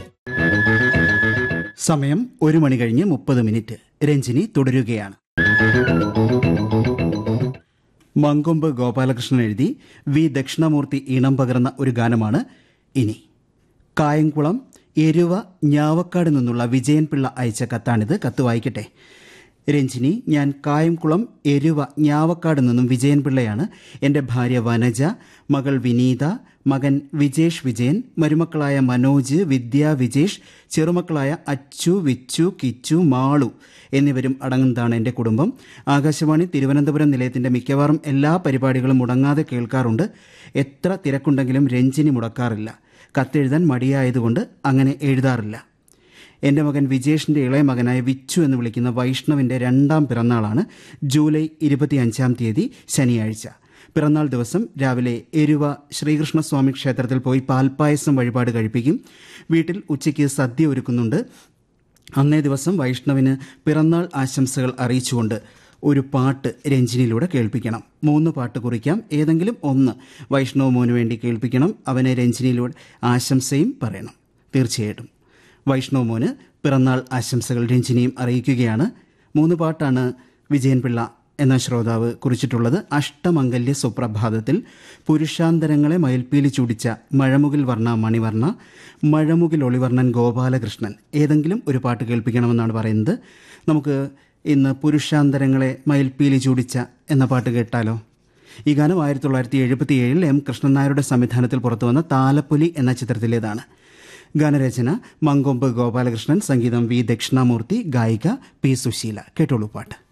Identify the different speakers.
Speaker 1: സമയം ഒരു മണി കഴിഞ്ഞ് മുപ്പത് മിനിറ്റ് രഞ്ജിനി തുടരുകയാണ് മങ്കൊമ്പ് ഗോപാലകൃഷ്ണൻ എഴുതി വി ദക്ഷിണമൂർത്തി ഈണം പകർന്ന ഒരു ഗാനമാണ് ഇനി കായംകുളം എരുവ ഞാവക്കാട് നിന്നുള്ള വിജയൻപിള്ള അയച്ച കത്താണിത് കത്ത് വായിക്കട്ടെ രഞ്ജിനി ഞാൻ കായംകുളം എരുവ ഞാവക്കാട് നിന്നും വിജയൻപിള്ളയാണ് എൻ്റെ ഭാര്യ വനജ മകൾ വിനീത മകൻ വിജേഷ് വിജയൻ മരുമക്കളായ മനോജ് വിദ്യ വിജേഷ് ചെറുമക്കളായ അച്ചു വിച്ചു കിച്ചു മാളു എന്നിവരും അടങ്ങുന്നതാണ് എൻ്റെ കുടുംബം ആകാശവാണി തിരുവനന്തപുരം നിലയത്തിൻ്റെ മിക്കവാറും എല്ലാ പരിപാടികളും മുടങ്ങാതെ കേൾക്കാറുണ്ട് എത്ര തിരക്കുണ്ടെങ്കിലും രഞ്ജിനി മുടക്കാറില്ല കത്തെഴുതാൻ മടിയായതുകൊണ്ട് അങ്ങനെ എഴുതാറില്ല എൻ്റെ മകൻ വിജേഷിൻ്റെ ഇളയ മകനായ വിച്ചു എന്ന് വിളിക്കുന്ന വൈഷ്ണവിൻ്റെ രണ്ടാം പിറന്നാളാണ് ജൂലൈ ഇരുപത്തിയഞ്ചാം തീയതി ശനിയാഴ്ച പിറന്നാൾ ദിവസം രാവിലെ എരുവ ശ്രീകൃഷ്ണസ്വാമി ക്ഷേത്രത്തിൽ പോയി പാൽപ്പായസം വഴിപാട് കഴിപ്പിക്കും വീട്ടിൽ ഉച്ചയ്ക്ക് സദ്യ ഒരുക്കുന്നുണ്ട് അന്നേ ദിവസം വൈഷ്ണവിന് പിറന്നാൾ ആശംസകൾ അറിയിച്ചുകൊണ്ട് ഒരു പാട്ട് രഞ്ജിനിയിലൂടെ കേൾപ്പിക്കണം മൂന്ന് പാട്ട് കുറിക്കാം ഏതെങ്കിലും ഒന്ന് വൈഷ്ണവ് മോന് വേണ്ടി കേൾപ്പിക്കണം അവനെ രഞ്ജിനിയിലൂടെ ആശംസയും പറയണം തീർച്ചയായിട്ടും വൈഷ്ണവ് മോന് പിറന്നാൾ ആശംസകൾ രഞ്ജിനിയും അറിയിക്കുകയാണ് മൂന്ന് പാട്ടാണ് വിജയൻപിള്ള എന്ന ശ്രോതാവ് കുറിച്ചിട്ടുള്ളത് അഷ്ടമംഗല്യ സുപ്രഭാതത്തിൽ പുരുഷാന്തരങ്ങളെ മയിൽപ്പീലി ചൂടിച്ച മഴമുകിൽ വർണ്ണ മണിവർണ്ണ മഴമുകിൽ ഒളിവർണ്ണൻ ഗോപാലകൃഷ്ണൻ ഏതെങ്കിലും ഒരു പാട്ട് കേൾപ്പിക്കണമെന്നാണ് പറയുന്നത് നമുക്ക് ഇന്ന് പുരുഷാന്തരങ്ങളെ മയിൽപ്പീലി ചൂടിച്ച എന്ന പാട്ട് കേട്ടാലോ ഈ ഗാനം ആയിരത്തി തൊള്ളായിരത്തി എഴുപത്തി ഏഴിൽ എം കൃഷ്ണൻ നായരുടെ സംവിധാനത്തിൽ പുറത്തുവന്ന താലപ്പൊലി എന്ന ചിത്രത്തിലേതാണ് ഗാനരചന മങ്കൊമ്പ് ഗോപാലകൃഷ്ണൻ സംഗീതം വി ദക്ഷിണാമൂർത്തി ഗായിക പി സുശീല കേട്ടോളൂ പാട്ട്